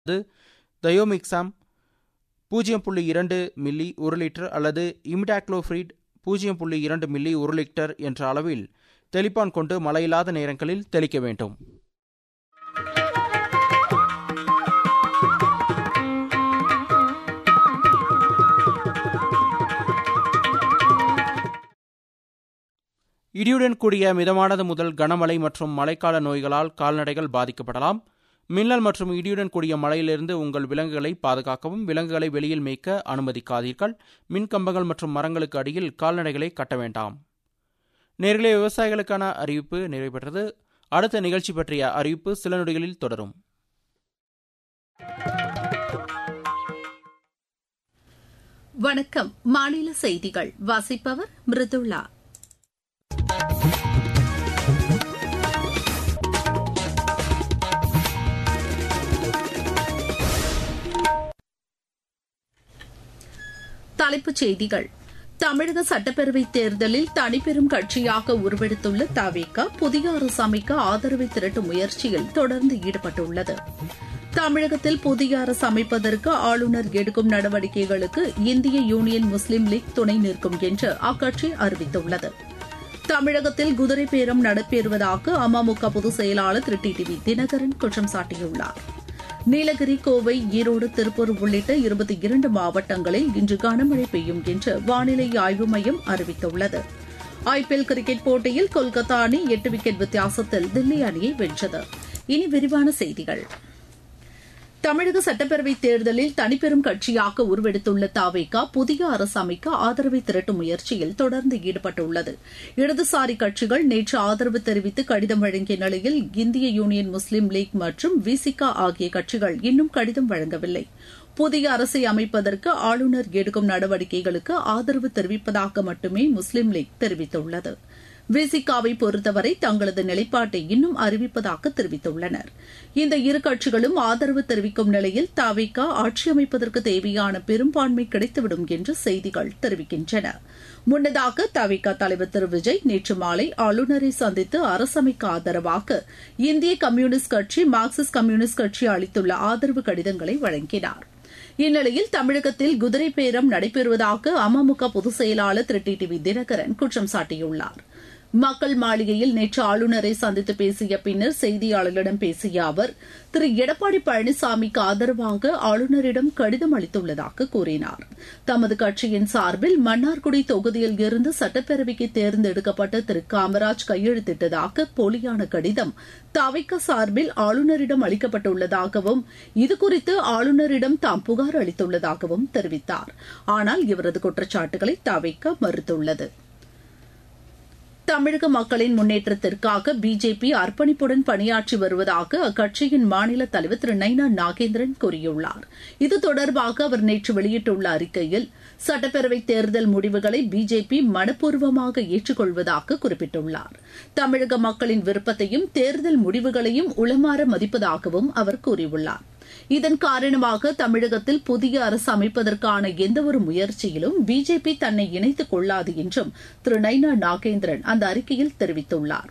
அது தயோமிக்சாம் பூஜ்ஜியம் புள்ளி இரண்டு மில்லி ஒரு லிட்டர் அல்லது இமிடாக்ளோஃப்ரீட் பூஜ்ஜியம் புள்ளி இரண்டு மில்லி ஒரு லிட்டர் என்ற அளவில் தெளிப்பான் கொண்டு மழையில்லாத நேரங்களில் தெளிக்க வேண்டும் இடியுடன் கூடிய மிதமானது முதல் கனமழை மற்றும் மழைக்கால நோய்களால் கால்நடைகள் பாதிக்கப்படலாம் மின்னல் மற்றும் இடியுடன் கூடிய மழையிலிருந்து உங்கள் விலங்குகளை பாதுகாக்கவும் விலங்குகளை வெளியில் மேய்க்க அனுமதிக்காதீர்கள் மின்கம்பங்கள் மற்றும் மரங்களுக்கு அடியில் கால்நடைகளை கட்ட வேண்டாம் நேர்களே விவசாயிகளுக்கான அறிவிப்பு நிறைவு பெற்றது அடுத்த நிகழ்ச்சி பற்றிய அறிவிப்பு சில நொடிகளில் தொடரும் வணக்கம் மாநில செய்திகள் வாசிப்பவர் மிருதுளா தலைப்புச் செய்திகள் தமிழக சட்டப்பேரவைத் தேர்தலில் தனிப்பெரும் கட்சியாக உருவெடுத்துள்ள தவிக புதிய அரசு அமைக்க ஆதரவை திரட்டும் முயற்சியில் தொடர்ந்து ஈடுபட்டுள்ளது தமிழகத்தில் புதிய அரசு அமைப்பதற்கு ஆளுநர் எடுக்கும் நடவடிக்கைகளுக்கு இந்திய யூனியன் முஸ்லீம் லீக் துணை நிற்கும் என்று அக்கட்சி அறிவித்துள்ளது தமிழகத்தில் குதிரை பேரம் நடைபெறுவதாக அமமுக பொதுச் செயலாளர் திரு டி வி தினகரன் குற்றம் சாட்டியுள்ளார் நீலகிரி கோவை ஈரோடு திருப்பூர் உள்ளிட்ட இருபத்தி இரண்டு மாவட்டங்களில் இன்று கனமழை பெய்யும் என்று வானிலை ஆய்வு மையம் அறிவித்துள்ளது ஐபிஎல் கிரிக்கெட் போட்டியில் கொல்கத்தா அணி எட்டு விக்கெட் வித்தியாசத்தில் தில்லி அணியை வென்றது இனி விரிவான செய்திகள் தமிழக சட்டப்பேரவைத் தேர்தலில் தனிப்பெரும் கட்சியாக உருவெடுத்துள்ள தாவேகா புதிய அரசு அமைக்க ஆதரவை திரட்டும் முயற்சியில் தொடர்ந்து ஈடுபட்டுள்ளது இடதுசாரி கட்சிகள் நேற்று ஆதரவு தெரிவித்து கடிதம் வழங்கிய நிலையில் இந்திய யூனியன் முஸ்லீம் லீக் மற்றும் விசிகா ஆகிய கட்சிகள் இன்னும் கடிதம் வழங்கவில்லை புதிய அரசை அமைப்பதற்கு ஆளுநர் எடுக்கும் நடவடிக்கைகளுக்கு ஆதரவு தெரிவிப்பதாக மட்டுமே முஸ்லீம் லீக் தெரிவித்துள்ளது விசிகாவை பொறுத்தவரை தங்களது நிலைப்பாட்டை இன்னும் அறிவிப்பதாக தெரிவித்துள்ளனர் இந்த இரு கட்சிகளும் ஆதரவு தெரிவிக்கும் நிலையில் தவிக ஆட்சி அமைப்பதற்கு தேவையான பெரும்பான்மை கிடைத்துவிடும் என்று செய்திகள் தெரிவிக்கின்றன முன்னதாக தவிக தலைவர் திரு விஜய் நேற்று மாலை ஆளுநரை சந்தித்து அரசமைக்க ஆதரவாக இந்திய கம்யூனிஸ்ட் கட்சி மார்க்சிஸ்ட் கம்யூனிஸ்ட் கட்சி அளித்துள்ள ஆதரவு கடிதங்களை வழங்கினார் இந்நிலையில் தமிழகத்தில் குதிரை பேரம் நடைபெறுவதாக அமமுக பொதுச் செயலாளர் திரு டி வி தினகரன் குற்றம் சாட்டியுள்ளார் மக்கள் மாளிகையில் நேற்று ஆளுநரை சந்தித்து பேசிய பின்னர் செய்தியாளர்களிடம் பேசிய அவர் திரு எடப்பாடி பழனிசாமிக்கு ஆதரவாக ஆளுநரிடம் கடிதம் அளித்துள்ளதாக கூறினார் தமது கட்சியின் சார்பில் மன்னார்குடி தொகுதியில் இருந்து சட்டப்பேரவைக்கு தேர்ந்தெடுக்கப்பட்ட திரு காமராஜ் கையெழுத்திட்டதாக போலியான கடிதம் தவிக்க சார்பில் ஆளுநரிடம் அளிக்கப்பட்டுள்ளதாகவும் இதுகுறித்து ஆளுநரிடம் தாம் புகார் அளித்துள்ளதாகவும் தெரிவித்தார் ஆனால் இவரது குற்றச்சாட்டுகளை தவிக்க மறுத்துள்ளது தமிழக மக்களின் முன்னேற்றத்திற்காக பிஜேபி அர்ப்பணிப்புடன் பணியாற்றி வருவதாக அக்கட்சியின் மாநில தலைவர் திரு நைனா நாகேந்திரன் கூறியுள்ளார் இது தொடர்பாக அவர் நேற்று வெளியிட்டுள்ள அறிக்கையில் சட்டப்பேரவைத் தேர்தல் முடிவுகளை பிஜேபி மனப்பூர்வமாக ஏற்றுக்கொள்வதாக குறிப்பிட்டுள்ளார் தமிழக மக்களின் விருப்பத்தையும் தேர்தல் முடிவுகளையும் உளமாற மதிப்பதாகவும் அவர் கூறியுள்ளார் இதன் காரணமாக தமிழகத்தில் புதிய அரசு அமைப்பதற்கான எந்தவொரு முயற்சியிலும் பிஜேபி தன்னை இணைத்துக் கொள்ளாது என்றும் திரு நைனா நாகேந்திரன் அந்த அறிக்கையில் தெரிவித்துள்ளார்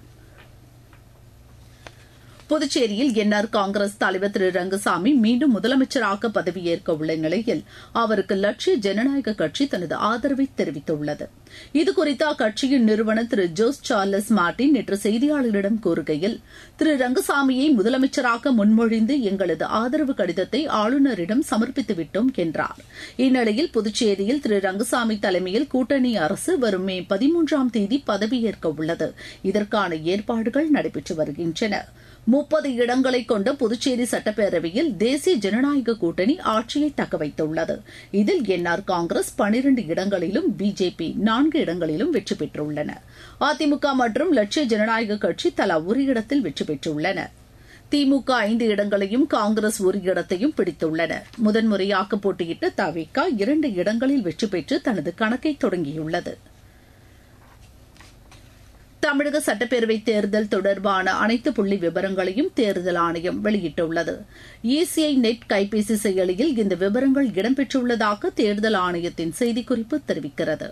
புதுச்சேரியில் என்ஆர் காங்கிரஸ் தலைவர் திரு ரங்கசாமி மீண்டும் முதலமைச்சராக பதவியேற்க உள்ள நிலையில் அவருக்கு லட்சிய ஜனநாயக கட்சி தனது ஆதரவை தெரிவித்துள்ளது இதுகுறித்து அக்கட்சியின் நிறுவனர் திரு ஜோஸ் சார்லஸ் மார்டின் நேற்று செய்தியாளர்களிடம் கூறுகையில் திரு ரங்கசாமியை முதலமைச்சராக முன்மொழிந்து எங்களது ஆதரவு கடிதத்தை ஆளுநரிடம் சமர்ப்பித்துவிட்டோம் என்றார் இந்நிலையில் புதுச்சேரியில் திரு ரங்கசாமி தலைமையில் கூட்டணி அரசு வரும் மே பதிமூன்றாம் தேதி பதவியேற்க உள்ளது இதற்கான ஏற்பாடுகள் நடைபெற்று வருகின்றன முப்பது இடங்களை கொண்ட புதுச்சேரி சட்டப்பேரவையில் தேசிய ஜனநாயக கூட்டணி ஆட்சியை தக்கவைத்துள்ளது இதில் என்ஆர் காங்கிரஸ் பனிரண்டு இடங்களிலும் பிஜேபி நான்கு இடங்களிலும் வெற்றி பெற்றுள்ளன அதிமுக மற்றும் லட்சிய ஜனநாயக கட்சி தலா ஒரு இடத்தில் வெற்றி பெற்றுள்ளன திமுக ஐந்து இடங்களையும் காங்கிரஸ் ஒரு இடத்தையும் பிடித்துள்ளன முதன்முறையாக போட்டியிட்ட தவிக இரண்டு இடங்களில் வெற்றி பெற்று தனது கணக்கை தொடங்கியுள்ளது தமிழக சட்டப்பேரவைத் தேர்தல் தொடர்பான அனைத்து புள்ளி விவரங்களையும் தேர்தல் ஆணையம் வெளியிட்டுள்ளது இசிஐ நெட் கைபேசி செயலியில் இந்த விவரங்கள் இடம்பெற்றுள்ளதாக தேர்தல் ஆணையத்தின் செய்திக்குறிப்பு தெரிவிக்கிறது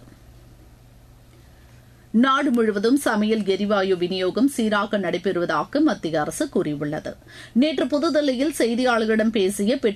நாடு முழுவதும் சமையல் எரிவாயு விநியோகம் சீராக நடைபெறுவதாக மத்திய அரசு கூறியுள்ளது நேற்று புதுதில்லியில் செய்தியாளர்களிடம் பேசிய